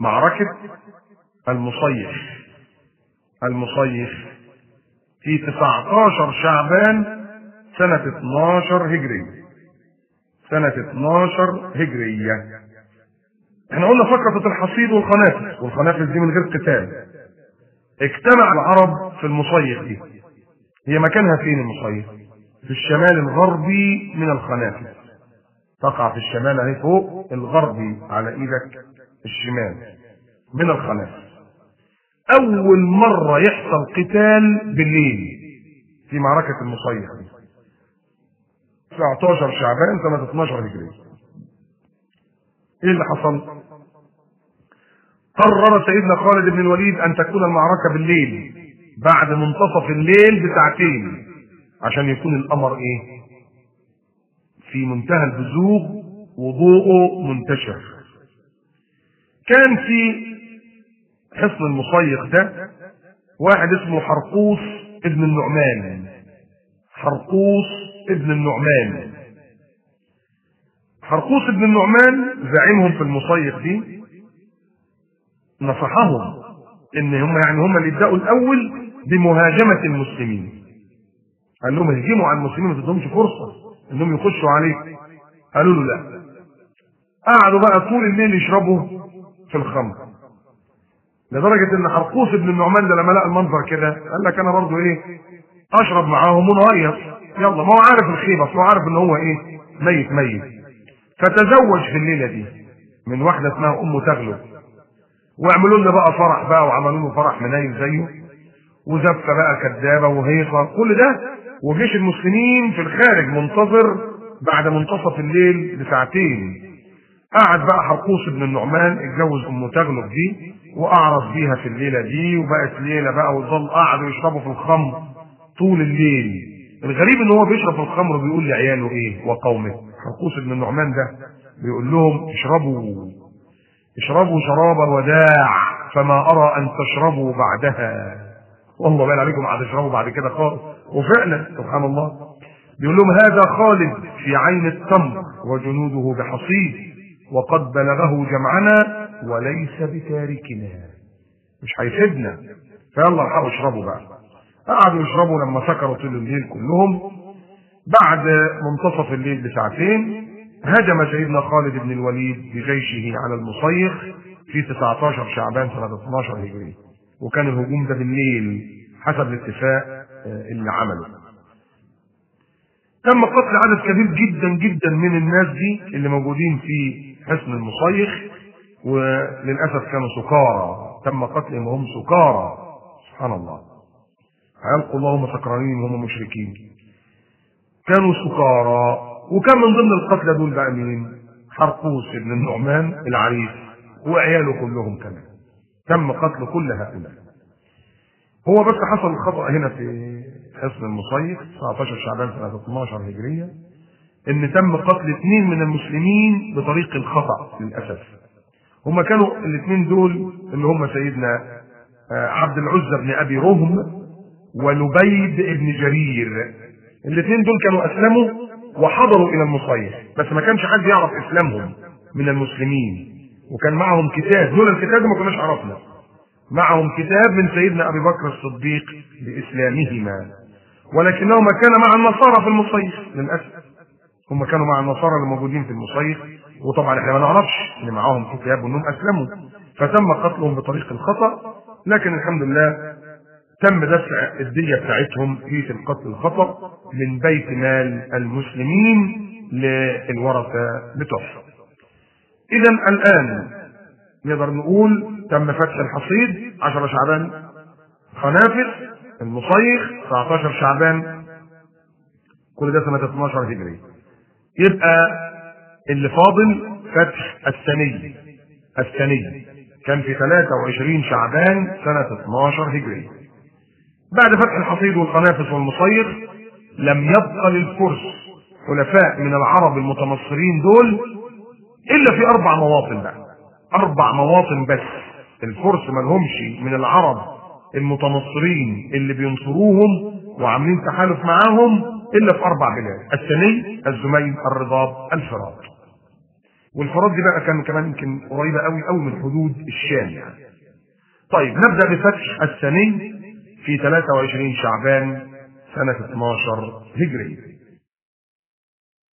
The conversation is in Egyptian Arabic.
معركة المصيح المصيح في 19 شعبان سنة 12 هجرية سنة 12 هجرية احنا قلنا فقرة الحصيد والخنافس والخنافس دي من غير قتال اجتمع العرب في المصيح دي هي مكانها فين المصيح في الشمال الغربي من الخنافس تقع في الشمال اهي فوق الغربي على ايدك الشمال من الخنافس اول مرة يحصل قتال بالليل في معركة المصيح دي 19 شعبان سنة 12 هجرية ايه اللي حصل قرر سيدنا خالد بن الوليد ان تكون المعركة بالليل بعد منتصف الليل بساعتين عشان يكون القمر ايه في منتهى البزوغ وضوءه منتشر كان في حصن المصيخ ده واحد اسمه حرقوس ابن النعمان حرقوس ابن النعمان حرقوس ابن النعمان زعيمهم في المصيخ دي نصحهم ان هم يعني هم اللي يبداوا الاول بمهاجمه المسلمين قال لهم اهجموا على المسلمين ما تدهمش فرصه انهم يخشوا عليه قالوا له لا قعدوا بقى طول الليل يشربوا في الخمر لدرجة ان حرقوس بن النعمان ده لما لقى المنظر كده قال لك انا برضو ايه اشرب معاهم ونهيص يلا ما هو عارف الخيبة هو عارف ان هو ايه ميت ميت فتزوج في الليلة دي من واحدة اسمها ام تغلب وعملوا لنا بقى فرح بقى وعملوا له فرح منايل زيه وزفة بقى كدابة وهيصة كل ده وجيش المسلمين في الخارج منتظر بعد منتصف الليل بساعتين قعد بقى حرقوس بن النعمان اتجوز ام تغلب دي واعرض بيها في الليله دي وبقت ليله بقى وظل قعدوا يشربوا في الخمر طول الليل الغريب ان هو بيشرب في الخمر وبيقول لعياله ايه وقومه حرقوس بن النعمان ده بيقول لهم اشربوا اشربوا شراب الوداع فما ارى ان تشربوا بعدها والله باين عليكم هتشربوا بعد كده خالص وفعلا سبحان الله بيقول لهم هذا خالد في عين التمر وجنوده بحصيد وقد بلغه جمعنا وليس بتاركنا مش هيفيدنا فيلا الحقوا اشربوا بقى قعدوا يشربوا لما سكروا طول الليل كلهم بعد منتصف الليل بساعتين هجم سيدنا خالد بن الوليد بجيشه على المصيخ في 19 شعبان سنة 12 هجري وكان الهجوم ده بالليل حسب الاتفاق اللي عمله تم قتل عدد كبير جدا جدا من الناس دي اللي موجودين في حصن المصيخ وللاسف كانوا سكارى تم قتلهم وهم سكارى سبحان الله هيلقوا اللهم سكرانين وهم مشركين كانوا سكارى وكان من ضمن القتلى دول بقى مين؟ حرقوس بن النعمان العريس وعياله كلهم كمان تم قتل كل هؤلاء هو بس حصل الخطأ هنا في حصن المصيف 19 شعبان سنة 12 هجرية ان تم قتل اثنين من المسلمين بطريق الخطأ للأسف هما كانوا الاثنين دول اللي هم سيدنا عبد العزة بن أبي رهم ولبيد بن جرير الاثنين دول كانوا أسلموا وحضروا إلى المصيف بس ما كانش حد يعرف إسلامهم من المسلمين وكان معهم كتاب دول الكتاب ما كناش عرفنا معهم كتاب من سيدنا ابي بكر الصديق باسلامهما ولكنهما كان مع النصارى في المصيف للاسف هم كانوا مع النصارى اللي موجودين في المصيف وطبعا احنا ما نعرفش ان معاهم كتاب وانهم اسلموا فتم قتلهم بطريق الخطا لكن الحمد لله تم دفع الدية بتاعتهم في القتل الخطأ من بيت مال المسلمين للورثة بتوعهم. إذا الآن نقدر نقول تم فتح الحصيد 10 شعبان خنافس المصيخ 19 شعبان كل ده سنة 12 هجري يبقى اللي فاضل فتح الثني الثني كان في 23 شعبان سنة 12 هجري بعد فتح الحصيد والخنافس والمصيخ لم يبقى للفرس حلفاء من العرب المتنصرين دول الا في اربع مواطن بقى اربع مواطن بس الفرس ما لهمش من العرب المتنصرين اللي بينصروهم وعاملين تحالف معاهم الا في اربع بلاد الثني الزميل الرباط الفرات والفرات دي بقى كان كمان يمكن قريبه قوي قوي من حدود الشام يعني طيب نبدا بفتح الثاني في 23 شعبان سنه 12 هجري